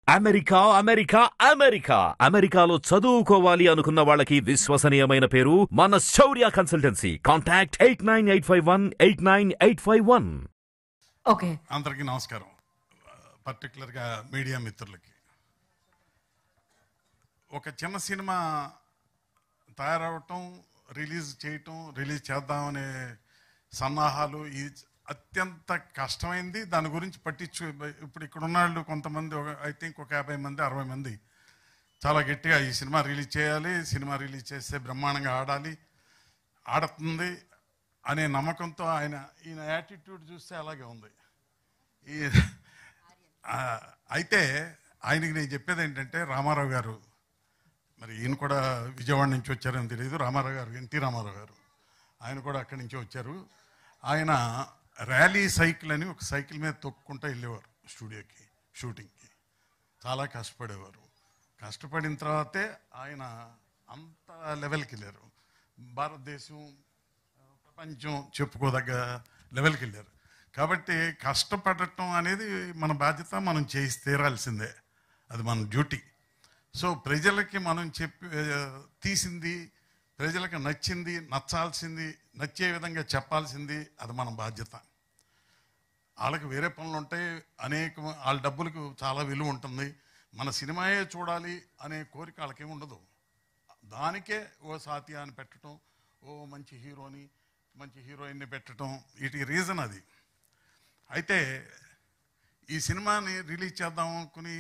America America America అమెరికాలో చదువుకోవాలి అనుకున్న వాళ్ళకి విశ్వసనీయమైన పేరు మన Shaurya consultancy contact eight nine eight five one eight nine eight five one okay అందరికీ నమస్కారం పర్టికులర్గా మీడియా మిత్రులకి ఒక చిన్న సినిమా తయారవటం రిలీజ్ చేయటం రిలీజ్ చేద్దామనే సన్నాహాలు ఈ అత్యంత కష్టమైంది దాని గురించి పట్టించు ఇప్పుడు ఇక్కడ ఉన్న వాళ్ళు కొంతమంది ఐ థింక్ ఒక యాభై మంది అరవై మంది చాలా గట్టిగా ఈ సినిమా రిలీజ్ చేయాలి సినిమా రిలీజ్ చేస్తే బ్రహ్మాండంగా ఆడాలి ఆడుతుంది అనే నమ్మకంతో ఆయన ఈయన యాటిట్యూడ్ చూస్తే అలాగే ఉంది ఈ ఆ, అయితే ఆయనకి నేను చెప్పేది ఏంటంటే రామారావు గారు మరి ఈయన కూడా విజయవాడ నుంచి వచ్చారని తెలియదు రామారావు గారు ఎన్టీ రామారావు గారు ఆయన కూడా అక్కడి నుంచి వచ్చారు ఆయన ర్యాలీ సైకిల్ అని ఒక సైకిల్ మీద తొక్కుంటూ వెళ్ళేవారు స్టూడియోకి షూటింగ్కి చాలా కష్టపడేవారు కష్టపడిన తర్వాతే ఆయన అంత లెవెల్కి వెళ్ళారు భారతదేశం ప్రపంచం చెప్పుకోదగ్గ లెవెల్కి వెళ్ళారు కాబట్టి కష్టపడటం అనేది మన బాధ్యత మనం చేసి తీరాల్సిందే అది మన డ్యూటీ సో ప్రజలకి మనం చెప్పి ఆ, తీసింది ప్రజలకు నచ్చింది నచ్చాల్సింది నచ్చే విధంగా చెప్పాల్సింది అది మన బాధ్యత వాళ్ళకి వేరే పనులు ఉంటాయి అనేక వాళ్ళ డబ్బులకు చాలా విలువ ఉంటుంది మన సినిమాయే చూడాలి అనే కోరిక వాళ్ళకేం ఉండదు దానికే ఓ సాతి అని పెట్టడం ఓ మంచి హీరోని మంచి హీరోయిన్ని పెట్టడం వీటి రీజన్ అది అయితే ఈ సినిమాని రిలీజ్ చేద్దాం అనుకుని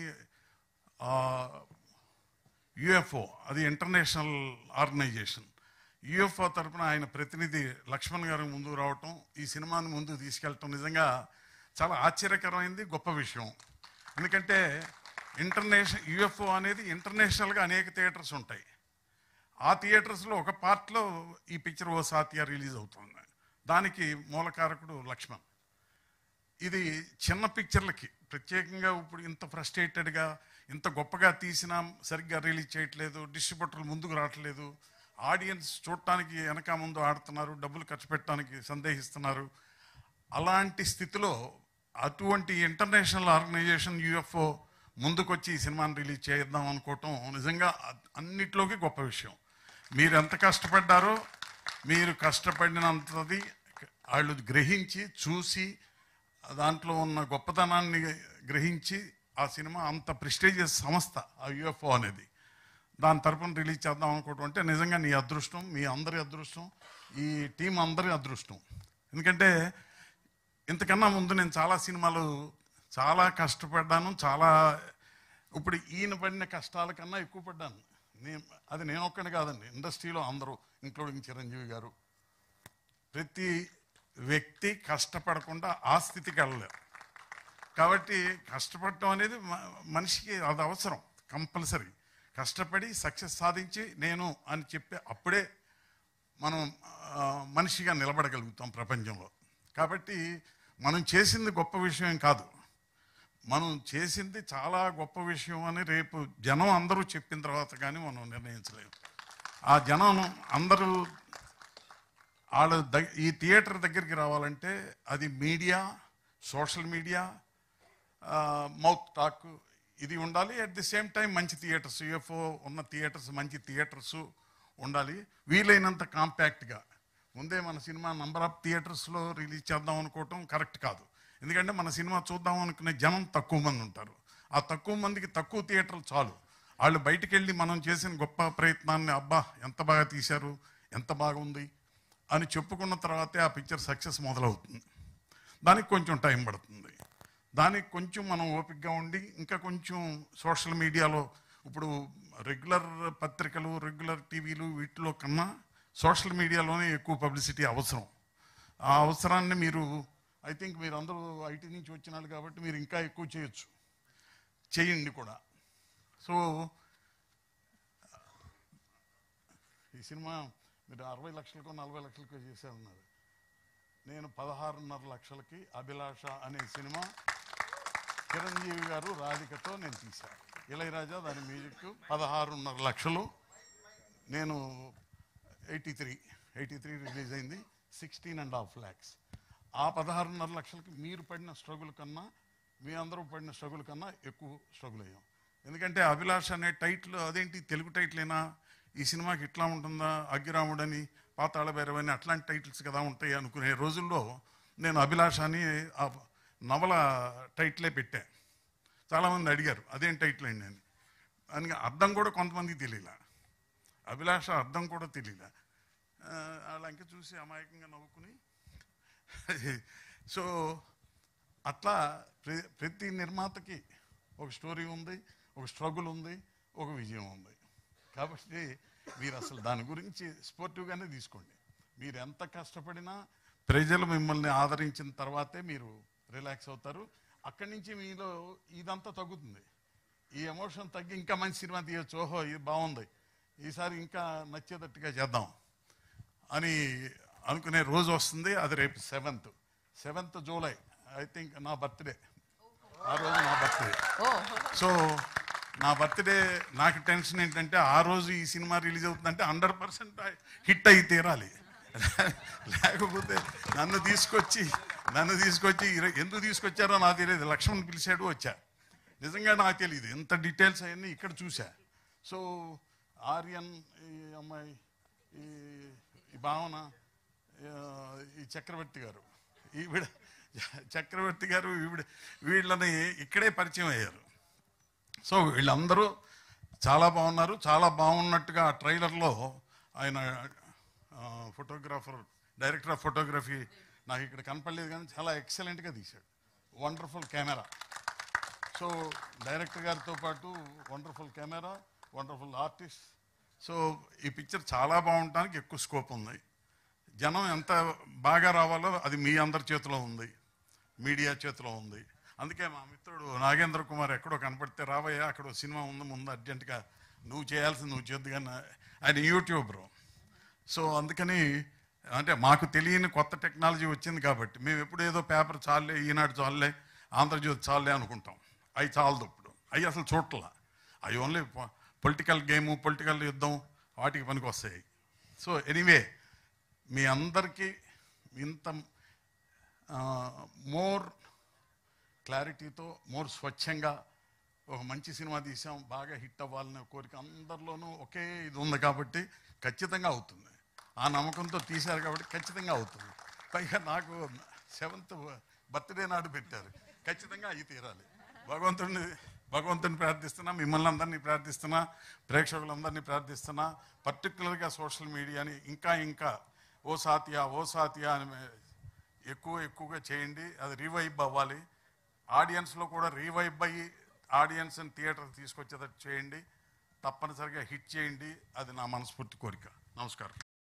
యుఎఫ్ఓ అది ఇంటర్నేషనల్ ఆర్గనైజేషన్ యుఎఫ్ఓ తరపున ఆయన ప్రతినిధి లక్ష్మణ్ గారు ముందుకు రావటం ఈ సినిమాని ముందుకు తీసుకెళ్ళటం నిజంగా చాలా ఆశ్చర్యకరమైంది గొప్ప విషయం ఎందుకంటే ఇంటర్నేషనల్ యుఎఫ్ఓ అనేది ఇంటర్నేషనల్గా అనేక థియేటర్స్ ఉంటాయి ఆ థియేటర్స్లో ఒక పార్ట్లో ఈ పిక్చర్ ఓ సాతియా రిలీజ్ అవుతుంది దానికి మూలకారకుడు లక్ష్మణ్ ఇది చిన్న పిక్చర్లకి ప్రత్యేకంగా ఇప్పుడు ఇంత ఫ్రస్ట్రేటెడ్గా ఇంత గొప్పగా తీసినా సరిగ్గా రిలీజ్ చేయట్లేదు డిస్ట్రిబ్యూటర్లు ముందుకు రావట్లేదు ఆడియన్స్ చూడటానికి వెనక ముందు ఆడుతున్నారు డబ్బులు ఖర్చు పెట్టడానికి సందేహిస్తున్నారు అలాంటి స్థితిలో అటువంటి ఇంటర్నేషనల్ ఆర్గనైజేషన్ యుఎఫ్ఓ ముందుకొచ్చి ఈ సినిమాని రిలీజ్ చేద్దాం అనుకోవటం నిజంగా అ- అన్నిట్లోకి గొప్ప విషయం మీరు ఎంత కష్టపడ్డారో మీరు కష్టపడినంతది వాళ్ళు గ్రహించి చూసి దాంట్లో ఉన్న గొప్పతనాన్ని గ్రహించి ఆ సినిమా అంత ప్రెస్టీజియస్ సంస్థ ఆ యుఎఫ్ఓ అనేది దాని తరపున రిలీజ్ చేద్దాం అనుకోవటం అంటే నిజంగా నీ అదృష్టం మీ అందరి అదృష్టం ఈ టీం అందరి అదృష్టం ఎందుకంటే ఇంతకన్నా ముందు నేను చాలా సినిమాలు చాలా కష్టపడ్డాను చాలా ఇప్పుడు ఈయన పడిన కష్టాల కన్నా ఎక్కువ పడ్డాను నేను అది నేను ఒక్కడిని కాదండి ఇండస్ట్రీలో అందరూ ఇంక్లూడింగ్ చిరంజీవి గారు ప్రతి వ్యక్తి కష్టపడకుండా ఆ స్థితికి వెళ్ళలేరు కాబట్టి కష్టపడటం అనేది మ- మనిషికి అది అవసరం కంపల్సరీ కష్టపడి సక్సెస్ సాధించి నేను అని చెప్పే అప్పుడే మనం ఆ, మనిషిగా నిలబడగలుగుతాం ప్రపంచంలో కాబట్టి మనం చేసింది గొప్ప విషయం ఏం కాదు మనం చేసింది చాలా గొప్ప విషయం అని రేపు జనం అందరూ చెప్పిన తర్వాత కానీ మనం నిర్ణయించలేము ఆ జనం అందరూ వాళ్ళ దగ్ ఈ థియేటర్ దగ్గరికి రావాలంటే అది media social media mouth talk ఇది ఉండాలి అట్ ది సేమ్ టైం మంచి థియేటర్స్ యూఎఫ్ఓ ఉన్న థియేటర్స్ మంచి థియేటర్స్ ఉండాలి వీలైనంత కాంపాక్ట్గా ముందే మన సినిమా నంబర్ ఆఫ్ థియేటర్స్లో రిలీజ్ చేద్దాం అనుకోవటం కరెక్ట్ కాదు ఎందుకంటే మన సినిమా చూద్దాం అనుకునే జనం తక్కువ మంది ఉంటారు ఆ తక్కువ మందికి తక్కువ థియేటర్లు చాలు వాళ్ళు బయటికి వెళ్ళి మనం చేసిన గొప్ప ప్రయత్నాన్ని అబ్బా ఎంత బాగా తీశారు ఎంత బాగుంది అని చెప్పుకున్న తర్వాతే ఆ పిక్చర్ సక్సెస్ మొదలవుతుంది దానికి కొంచెం టైం పడుతుంది దానికి కొంచెం మనం ఓపికగా ఉండి ఇంకా కొంచెం సోషల్ మీడియాలో ఇప్పుడు రెగ్యులర్ పత్రికలు రెగ్యులర్ టీవీలు వీటిలో కన్నా సోషల్ మీడియాలోనే ఎక్కువ పబ్లిసిటీ అవసరం ఆ అవసరాన్ని మీరు ఐ థింక్ మీరు అందరూ ఐటీ నుంచి వచ్చిన వాళ్ళు కాబట్టి మీరు ఇంకా ఎక్కువ చేయొచ్చు చేయండి కూడా సో ఈ సినిమా మీరు అరవై లక్షలకో నలభై లక్షలకో చేశారన్నారు నేను పదహారున్నర లక్షలకి అభిలాష అనే సినిమా చిరంజీవి గారు రాధికతో నేను తీశాను ఇళయరాజా దాని మ్యూజిక్ పదహారున్నర లక్షలు నేను eighty three eighty three release అయింది సిక్స్టీన్ అండ్ హాఫ్ ల్యాక్స్ ఆ పదహారున్నర లక్షలకి మీరు పడిన స్ట్రగుల్ కన్నా మీ అందరూ పడిన స్ట్రగుల్ కన్నా ఎక్కువ స్ట్రగుల్ అయ్యాం ఎందుకంటే అభిలాష్ అనే టైటిల్ అదేంటి తెలుగు టైటిలేనా ఈ సినిమాకి ఇట్లా ఉంటుందా అగ్గిరాముడని పాతాళ భైరవని అట్లాంటి టైటిల్స్ కదా ఉంటాయి అనుకునే రోజుల్లో నేను అభిలాష్ అని ఆ నవల టైటిలే పెట్టా చాలామంది అడిగారు అదేం టైటిల్ అండి అని అని అర్థం కూడా కొంతమందికి తెలియలే అభిలాష అర్థం కూడా తెలియలే ఆ, వాళ్ళ అంక చూసి అమాయకంగా నవ్వుకుని సో అట్లా ప్ర- ప్రతి నిర్మాతకి ఒక స్టోరీ ఉంది ఒక స్ట్రగుల్ ఉంది ఒక విజయం ఉంది కాబట్టి మీరు అసలు దాని గురించి స్పోర్టివ్గానే తీసుకోండి మీరు ఎంత కష్టపడినా ప్రజలు మిమ్మల్ని ఆదరించిన తర్వాతే మీరు రిలాక్స్ అవుతారు అక్కడి నుంచి మీలో ఇదంతా తగ్గుతుంది ఈ ఎమోషన్ తగ్గి ఇంకా మంచి సినిమా తీయచ్చు ఓహో ఇది బాగుంది ఈసారి ఇంకా నచ్చేటట్టుగా చేద్దాం అని అనుకునే రోజు వస్తుంది అది రేపు seventh seventh July I think నా బర్త్డే ఆ రోజు నా బర్త్డే ఓ సో నా బర్త్డే నాకు టెన్షన్ ఏంటంటే ఆ రోజు ఈ సినిమా రిలీజ్ అవుతుందంటే హండ్రెడ్ పర్సెంట్ హిట్ అయి తీరాలి లేకపోతే నన్ను తీసుకొచ్చి నన్ను తీసుకొచ్చి ఇర- ఎందుకు తీసుకొచ్చారో నాకు తెలియదు లక్ష్మణ్ పిలిచాడు వచ్చా నిజంగా నాకు తెలియదు ఎంత డీటెయిల్స్ అవన్నీ ఇక్కడ చూసా సో ఆర్యన్ ఈ అమ్మాయి ఈ ఈ భావన ఆ, ఈ చక్రవర్తి గారు ఈవిడ చక్రవర్తి గారు ఈవిడ వీళ్ళని ఇక్కడే పరిచయం అయ్యారు సో వీళ్ళందరూ చాలా బాగున్నారు చాలా బాగున్నట్టుగా ఆ ట్రైలర్లో ఆయన ఫోటోగ్రాఫర్ డైరెక్టర్ ఆఫ్ ఫోటోగ్రఫీ నాకు ఇక్కడ కనపడలేదు కానీ చాలా ఎక్సలెంట్గా తీశాడు వండర్ఫుల్ కెమెరా సో డైరెక్టర్ గారితో పాటు wonderful camera wonderful artist so ఈ పిక్చర్ చాలా బాగుండడానికి ఎక్కువ స్కోప్ ఉంది జనం ఎంత బాగా రావాలో అది మీ అందరి చేతిలో ఉంది మీడియా చేతిలో ఉంది అందుకే మా మిత్రుడు నాగేంద్ర కుమార్ ఎక్కడో కనపడితే రావయ్యా అక్కడ ఓ సినిమా ఉంది ముందు అర్జెంటుగా నువ్వు చేయాల్సింది నువ్వు చేద్దు కానీ ఆయన యూట్యూబర్ సో అందుకని అంటే మాకు తెలియని కొత్త టెక్నాలజీ వచ్చింది కాబట్టి మేము ఎప్పుడు ఏదో పేపర్ చాలే ఈనాడు చాలే ఆంధ్రజ్యోతి చాలే అనుకుంటాం అవి చాలదు ఇప్పుడు అవి అసలు చూడట్ల అవి ఓన్లీ పొలిటికల్ గేము పొలిటికల్ యుద్ధం వాటికి పనికి వస్తాయి సో ఎనీవే మీ అందరికీ ఇంత మోర్ క్లారిటీతో మోర్ స్వచ్ఛంగా ఒక మంచి సినిమా తీసాం బాగా హిట్ అవ్వాలనే కోరిక అందరిలోనూ ఒకే ఇది ఉంది కాబట్టి ఖచ్చితంగా అవుతుంది ఆ నమ్మకంతో తీశారు కాబట్టి ఖచ్చితంగా అవుతుంది పైగా నాకు సెవెంత్ బర్త్డే నాడు పెట్టారు ఖచ్చితంగా అవి తీరాలి భగవంతుడిని భగవంతుని ప్రార్థిస్తున్నా మిమ్మల్ని అందరినీ ప్రార్థిస్తున్నా ప్రేక్షకులందరినీ ప్రార్థిస్తున్నా పర్టికులర్గా సోషల్ మీడియాని ఇంకా ఇంకా ఓ సాతియా ఓ సాతియా అని ఎక్కువ ఎక్కువగా చేయండి అది రీవైబ్ అవ్వాలి ఆడియన్స్లో కూడా రీవైబ్ అయ్యి ఆడియన్స్ని థియేటర్ తీసుకొచ్చేటట్టు చేయండి తప్పనిసరిగా హిట్ చేయండి అది నా మనస్ఫూర్తి కోరిక నమస్కారం